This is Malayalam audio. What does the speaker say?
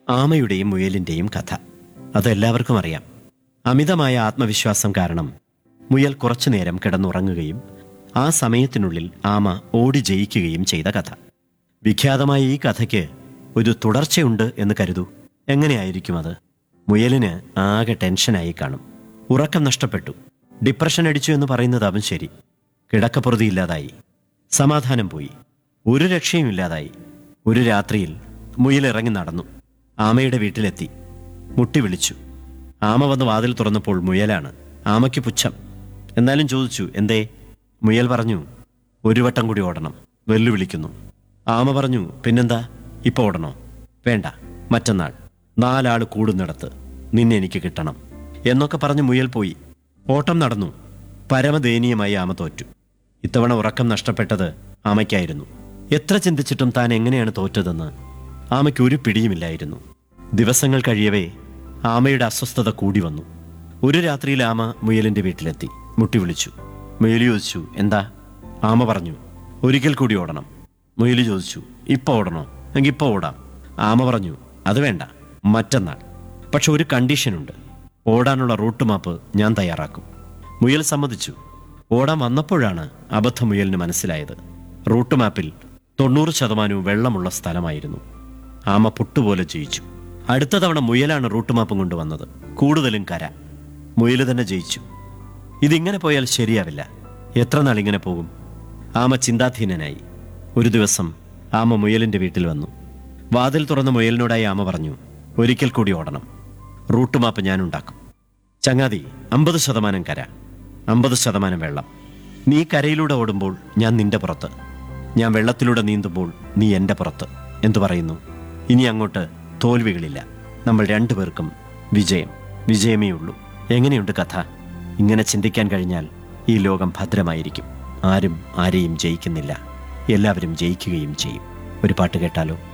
ആമയുടെയും മുയലിന്റെയും കഥ അതെല്ലാവർക്കും അറിയാം അമിതമായ ആത്മവിശ്വാസം കാരണം മുയൽ കുറച്ചു നേരം കിടന്നുറങ്ങുകയും ആ സമയത്തിനുള്ളിൽ ആമ ഓടി ജയിക്കുകയും ചെയ്ത കഥ വിഖ്യാതമായ ഈ കഥയ്ക്ക് ഒരു തുടർച്ചയുണ്ട് എന്ന് കരുതൂ എങ്ങനെയായിരിക്കും അത് മുയലിന് ആകെ ടെൻഷനായി കാണും ഉറക്കം നഷ്ടപ്പെട്ടു ഡിപ്രഷൻ അടിച്ചു എന്ന് പറയുന്നത് അവൻ ശരി കിടക്കപ്പുറതി ഇല്ലാതായി സമാധാനം പോയി ഒരു രക്ഷയും ഇല്ലാതായി ഒരു രാത്രിയിൽ മുയൽ ഇറങ്ങി നടന്നു ആമയുടെ വീട്ടിലെത്തി മുട്ടി വിളിച്ചു ആമ വന്ന് വാതിൽ തുറന്നപ്പോൾ മുയലാണ് ആമയ്ക്ക് പുച്ഛം എന്നാലും ചോദിച്ചു എന്തേ മുയൽ പറഞ്ഞു ഒരു വട്ടം കൂടി ഓടണം വെല്ലുവിളിക്കുന്നു ആമ പറഞ്ഞു പിന്നെന്താ ഇപ്പൊ ഓടണോ വേണ്ട മറ്റന്നാൾ നാലാൾ കൂടുന്നിടത്ത് നിന്നെ എനിക്ക് കിട്ടണം എന്നൊക്കെ പറഞ്ഞ് മുയൽ പോയി ഓട്ടം നടന്നു പരമദയനീയമായി ആമ തോറ്റു ഇത്തവണ ഉറക്കം നഷ്ടപ്പെട്ടത് ആമയ്ക്കായിരുന്നു എത്ര ചിന്തിച്ചിട്ടും താൻ എങ്ങനെയാണ് തോറ്റതെന്ന് ആമയ്ക്ക് ഒരു പിടിയുമില്ലായിരുന്നു ദിവസങ്ങൾ കഴിയവേ ആമയുടെ അസ്വസ്ഥത കൂടി വന്നു ഒരു രാത്രിയിൽ ആമ മുയലിന്റെ വീട്ടിലെത്തി മുട്ടി വിളിച്ചു മുയൽ ചോദിച്ചു എന്താ ആമ പറഞ്ഞു ഒരിക്കൽ കൂടി ഓടണം മുയൽ ചോദിച്ചു ഇപ്പൊ ഓടണോ എങ്കിൽ ഇപ്പൊ ഓടാം ആമ പറഞ്ഞു അത് വേണ്ട മറ്റന്നാൾ പക്ഷെ ഒരു കണ്ടീഷനുണ്ട് ഓടാനുള്ള റൂട്ട് മാപ്പ് ഞാൻ തയ്യാറാക്കും മുയൽ സമ്മതിച്ചു ഓടാൻ വന്നപ്പോഴാണ് അബദ്ധ മുയലിന് മനസ്സിലായത് റൂട്ട് മാപ്പിൽ തൊണ്ണൂറ് ശതമാനവും വെള്ളമുള്ള സ്ഥലമായിരുന്നു ആമ പുട്ടുപോലെ ജയിച്ചു അടുത്ത തവണ മുയലാണ് റൂട്ട് മാപ്പും കൊണ്ടുവന്നത് കൂടുതലും കര മുയൽ തന്നെ ജയിച്ചു ഇതിങ്ങനെ പോയാൽ ശരിയാവില്ല എത്ര നാൾ ഇങ്ങനെ പോകും ആമ ചിന്താധീനനായി ഒരു ദിവസം ആമ മുയലിന്റെ വീട്ടിൽ വന്നു വാതിൽ തുറന്ന മുയലിനോടായി ആമ പറഞ്ഞു ഒരിക്കൽ കൂടി ഓടണം റൂട്ട് മാപ്പ് ഞാൻ ഉണ്ടാക്കും ചങ്ങാതി അമ്പത് ശതമാനം കര അമ്പത് ശതമാനം വെള്ളം നീ കരയിലൂടെ ഓടുമ്പോൾ ഞാൻ നിന്റെ പുറത്ത് ഞാൻ വെള്ളത്തിലൂടെ നീന്തുമ്പോൾ നീ എൻ്റെ പുറത്ത് എന്തു പറയുന്നു ഇനി അങ്ങോട്ട് തോൽവികളില്ല നമ്മൾ രണ്ടുപേർക്കും വിജയം വിജയമേ ഉള്ളൂ എങ്ങനെയുണ്ട് കഥ ഇങ്ങനെ ചിന്തിക്കാൻ കഴിഞ്ഞാൽ ഈ ലോകം ഭദ്രമായിരിക്കും ആരും ആരെയും ജയിക്കുന്നില്ല എല്ലാവരും ജയിക്കുകയും ചെയ്യും ഒരു പാട്ട് കേട്ടാലോ